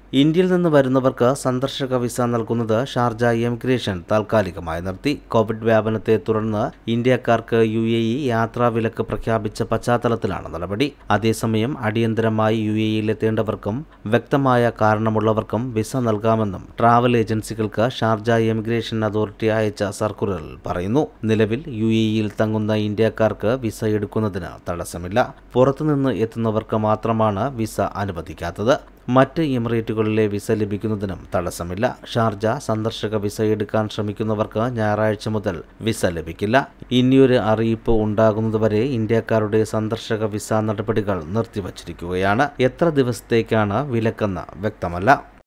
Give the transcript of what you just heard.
ഇന്ത്യയിൽ നിന്ന് വരുന്നവർക്ക് സന്ദർശക വിസ നൽകുന്നത് ഷാർജ എമിഗ്രേഷൻ താൽക്കാലികമായി നിർത്തി കോവിഡ് വ്യാപനത്തെ തുടർന്ന് ഇന്ത്യക്കാർക്ക് യു എ ഇ യാത്രാവിലക്ക് പ്രഖ്യാപിച്ച പശ്ചാത്തലത്തിലാണ് നടപടി അതേസമയം അടിയന്തരമായി യു എ ഇയിലെത്തേണ്ടവർക്കും വ്യക്തമായ കാരണമുള്ളവർക്കും വിസ നൽകാമെന്നും ട്രാവൽ ഏജൻസികൾക്ക് ഷാർജ എമിഗ്രേഷൻ അതോറിറ്റി അയച്ച സർക്കുലറിൽ പറയുന്നു നിലവിൽ യു എ ഇയിൽ തങ്ങുന്ന ഇന്ത്യക്കാർക്ക് വിസ എടുക്കുന്നതിന് തടസ്സമില്ല പുറത്തുനിന്ന് എത്തുന്നവർക്ക് മാത്രമാണ് വിസ അനുവദിക്കാത്തത് മറ്റ് എമിറേറ്റുകളിലെ വിസ ലഭിക്കുന്നതിനും തടസ്സമില്ല ഷാർജ സന്ദർശക വിസ എടുക്കാൻ ശ്രമിക്കുന്നവർക്ക് ഞായറാഴ്ച മുതൽ വിസ ലഭിക്കില്ല ഇനിയൊരു അറിയിപ്പ് ഉണ്ടാകുന്നതുവരെ ഇന്ത്യക്കാരുടെ സന്ദർശക വിസ നടപടികൾ നിർത്തിവച്ചിരിക്കുകയാണ് എത്ര ദിവസത്തേക്കാണ് വിലക്കെന്ന് വ്യക്തമല്ല